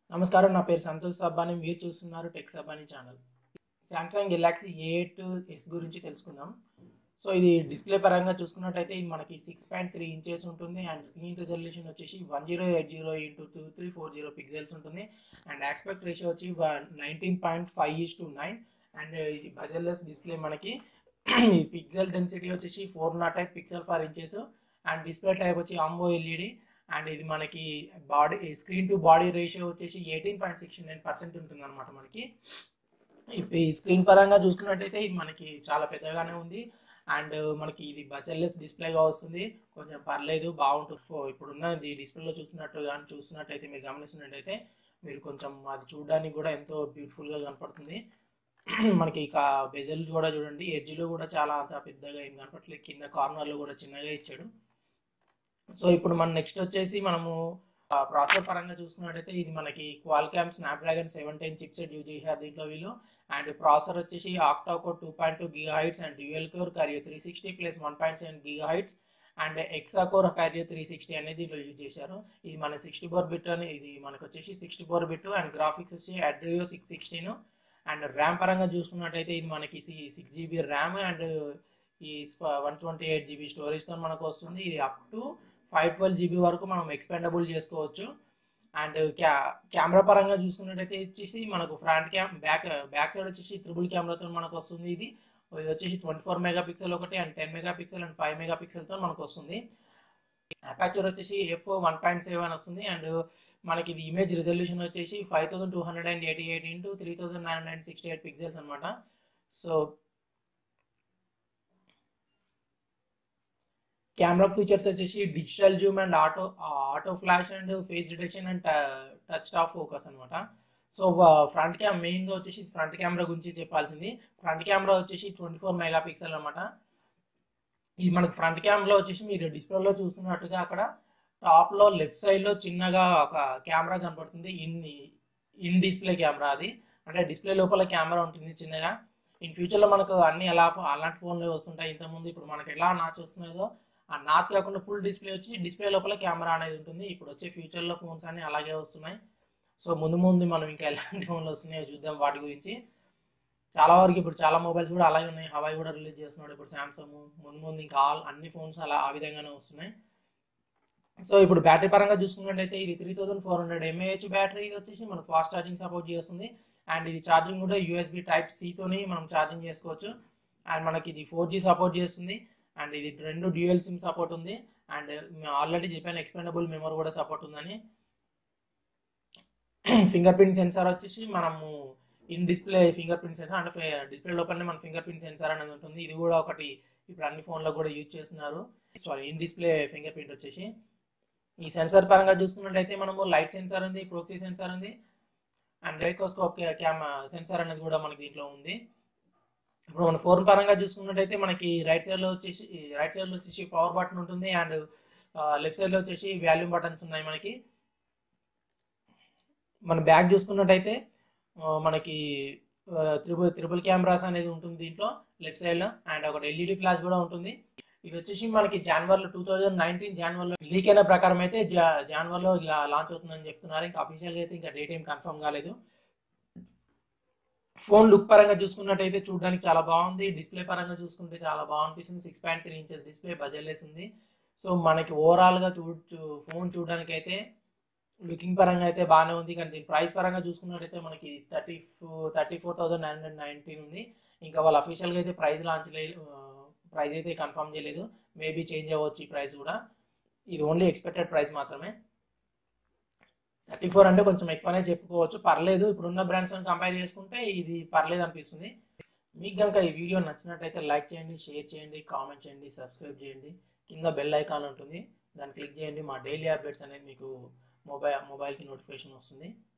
నమస్కారం నా పేరు సంతోష్ సబ్బాని మీరు చూస్తున్నారు tech Sabbani channel Samsung Galaxy A eight S గురించి తెలుసుకుందాం సో ఇది డిస్ప్లే పరంగా చూసుకున్నట్టయితే ఇది మనకి సిక్స్ పాయింట్ త్రీ ఇంచెస్ ఉంటుంది అండ్ స్క్రీన్ రిజల్యూషన్ వచ్చేసి one zero eight zero into two three four zero pixels ఉంటుంది అండ్ ఆస్పెక్ట్ రేషియో వచ్చి nineteen point five is to nine and ఇది బజల్లెస్ డిస్ప్లే మనకి ఈ పిక్సెల్ డెన్సిటీ వచ్చేసి four naught eight pixel per inches and display type వచ్చి ఆంబో AMOLED and ఇది మనకి body screen to body ratio వచ్చేసి eighteen point sixty nine percent ఉంటుంది అనమాట మనకి ఈ స్క్రీన్ పరంగా చూసుకున్నట్టయితే ఇది మనకి చాలా పెద్దగానే ఉంది అండ్ మనకి ఇది బసెల్లెస్ డిస్ప్లేగా వస్తుంది కొంచెం పర్లేదు బాగుంటుంది ఫో ఇప్పుడున్న ఇది డిస్ప్లేలో చూసినట్టు కానీ చూసినట్టయితే మీరు గమనిస్తున్నట్టయితే మీరు కొంచెం అది చూడడానికి కూడా ఎంతో బ్యూటిఫుల్గా కనపడుతుంది మనకి ఇక బెజల్ కూడా చూడండి ఎడ్జ్లో కూడా చాలా అంత పెద్దగా ఏం కనపడలేదు కింద కార్నర్లో కూడా చిన్నగా ఇచ్చాడు సో ఇప్పుడు మన నెక్స్ట్ వచ్చేసి మనము ప్రాసెసర్ పరంగా చూసుకున్నట్టయితే ఇది మనకి Qualcomm Snapdragon seven ten chipset use చేశారు దీంట్లో వీళ్ళు అండ్ ప్రాసెసర్ వచ్చేసి octa core two point two giga hertz and dual core Kryo three sixty plus one point seven giga hertz and hexa core Kryo three sixty అనేది దీంట్లో use చేశారు ఇది మన sixty four bit అని ఇది మనకు వచ్చేసి sixty four bit and graphics వచ్చి Adreno six sixteen and RAM పరంగా చూసుకున్నట్టయితే ఇది మనకి సిక్స్ జీబీ ర్యామ్ అండ్ ఈ వన్ ట్వంటీ ఎయిట్ జీబీ స్టోరేజ్తో మనకు వస్తుంది ఇది up to five twelve GB వరకు మనం ఎక్స్పెండబుల్ చేసుకోవచ్చు అండ్ క్యా కెమెరా పరంగా చూసుకున్నట్టయితే వచ్చేసి మనకు front cam back back side వచ్చేసి త్రిబుల్ కెమెరాతో మనకు వస్తుంది ఇది ఇది వచ్చేసి ట్వంటీ ఫోర్ మెగా పిక్సెల్ ఒకటి and ten mega pixel and five mega పిక్సెల్తో మనకు వస్తుంది అపాచర్ వచ్చేసి ఎఫ్ వన్ పాయింట్ సెవెన్ వస్తుంది అండ్ మనకి ఇది ఇమేజ్ రిజల్యూషన్ వచ్చేసి five thousand two hundred and eighty eight into three thousand nine hundred sixty eight pixels అనమాట సో కెమెరా ఫీచర్స్ వచ్చేసి digital zoom and auto auto flash and face detection and touch stop focus అనమాట so front cam మెయిన్గా వచ్చేసి front camera గురించి చెప్పాల్సింది front camera వచ్చేసి twenty four mega megapixel అనమాట ఇది మనకి ఫ్రంట్ కెమెరాలో వచ్చేసి మీరు డిస్ప్లేలో చూస్తున్నట్టుగా అక్కడ టాప్లో లెఫ్ట్ సైడ్లో చిన్నగా ఒక కెమెరా కనపడుతుంది ఇన్ ఇన్ డిస్ప్లే కెమెరా అది అంటే డిస్ప్లే లోపల కెమెరా ఉంటుంది చిన్నగా ఇన్ ఫ్యూచర్లో మనకు అన్ని ఎలా అలాంటి ఫోన్లు వస్తుంటాయి ఇంతకుముందు ఇప్పుడు మనకి ఎలా నాచ్ వస్తున్నాయో ఆ నాచ్ కాకుండా ఫుల్ డిస్ప్లే వచ్చి డిస్ప్లే లోపల కెమెరా అనేది ఉంటుంది ఇప్పుడు వచ్చే ఫ్యూచర్లో ఫోన్స్ అన్ని అలాగే వస్తున్నాయి సో ముందు ముందు మనం ఇంకా ఎలాంటి ఫోన్లు వస్తున్నాయో చూద్దాం వాటి గురించి చాలా వరకు ఇప్పుడు చాలా మొబైల్స్ కూడా అలాగే ఉన్నాయి హవాయి కూడా రిలీజ్ చేస్తున్నాడు ఇప్పుడు శాంసంగ్ ముందు ముందు ఇంకా ఆల్ అన్ని ఫోన్స్ అలా ఆ విధంగానే వస్తున్నాయి సో ఇప్పుడు బ్యాటరీ పరంగా చూసుకున్నట్టయితే ఇది three thousand four hundred mAh battery ఇది వచ్చేసి మనకు ఫాస్ట్ ఛార్జింగ్ సపోర్ట్ చేస్తుంది అండ్ ఇది ఛార్జింగ్ కూడా యూఎస్బి టైప్ సితోని మనం ఛార్జింగ్ చేసుకోవచ్చు అండ్ మనకి ఇది ఫోర్ జీ సపోర్ట్ చేస్తుంది అండ్ ఇది రెండు డ్యూయల్ సిమ్ సపోర్ట్ ఉంది అండ్ ఆల్రెడీ చెప్పాను ఎక్స్పెండబుల్ మెమరీ కూడా సపోర్ట్ ఉందని ఫింగర్ ప్రింట్ సెన్సార్ వచ్చేసి మనము in display fingerprint sensor అంటే డిస్ప్లే లోపలనే మన ఫింగర్ ప్రింట్ సెన్సార్ అనేది ఉంటుంది ఇది కూడా ఒకటి ఇప్పుడు అన్ని ఫోన్లో కూడా యూజ్ చేస్తున్నారు sorry in display fingerprint వచ్చేసి ఈ సెన్సార్ పరంగా చూసుకున్నట్టయితే మనము లైట్ సెన్సార్ ఉంది ప్రోక్సీ సెన్సార్ ఉంది అండ్ రైకోస్కోప్ క్యామ్ సెన్సార్ అనేది కూడా మనకి దీంట్లో ఉంది ఇప్పుడు మన ఫోన్ పరంగా చూసుకున్నట్టయితే మనకి రైట్ సైడ్లో వచ్చేసి రైట్ సైడ్లో వచ్చేసి పవర్ బటన్ ఉంటుంది అండ్ లెఫ్ట్ సైడ్లో వచ్చేసి వాల్యూమ్ బటన్స్ ఉన్నాయి మనకి మన బ్యాక్ చూసుకున్నట్టయితే మనకి త్రిబుల్ త్రిబుల్ కెమెరాస్ అనేది ఉంటుంది దీంట్లో లెఫ్ట్ సైడ్లో అండ్ ఒకటి ఎల్ఈడి ఫ్లాష్ కూడా ఉంటుంది ఇది వచ్చేసి మనకి జనవరిలో టూ థౌజండ్ నైన్టీన్ జనవరిలో లీక్ అయిన ప్రకారం అయితే జనవరిలో ఇలా లాంచ్ అవుతుందని చెప్తున్నారు ఇంకా అఫీషియల్గా అయితే ఇంకా డేట్ ఏం కన్ఫర్మ్ కాలేదు ఫోన్ లుక్ పరంగా చూసుకున్నట్టయితే చూడడానికి చాలా బాగుంది డిస్ప్లే పరంగా చూసుకుంటే చాలా బాగుంటుంది six point three inches display bezelless ఉంది సో మనకి ఓవరాల్గా చూ ఫోన్ చూడడానికి అయితే లుకింగ్ పరంగా అయితే బాగానే ఉంది కానీ దీని ప్రైస్ పరంగా చూసుకున్నట్టయితే మనకి thirty four thirty four thousand nine hundred nineteen ఉంది ఇంకా వాళ్ళు అఫీషియల్గా అయితే ప్రైస్ లాంచ్ ప్రైస్ అయితే కన్ఫర్మ్ చేయలేదు మేబీ చేంజ్ అవ్వచ్చు ఈ ప్రైస్ కూడా ఇది ఓన్లీ ఎక్స్పెక్టెడ్ ప్రైస్ మాత్రమే థర్టీ ఫోర్ అంటే కొంచెం ఎక్కువనే చెప్పుకోవచ్చు పర్లేదు ఇప్పుడున్న బ్రాండ్స్ కంపేర్ చేసుకుంటే ఇది పర్లేదు అనిపిస్తుంది మీకు కనుక ఈ వీడియో నచ్చినట్టయితే లైక్ చేయండి షేర్ చేయండి కామెంట్ చేయండి సబ్స్క్రైబ్ చేయండి కింద బెల్ ఐకాన్ ఉంటుంది దాన్ని క్లిక్ చేయండి మా డైలీ అప్డేట్స్ అనేది మీకు మొబైల్ మొబైల్కి నోటిఫికేషన్ వస్తుంది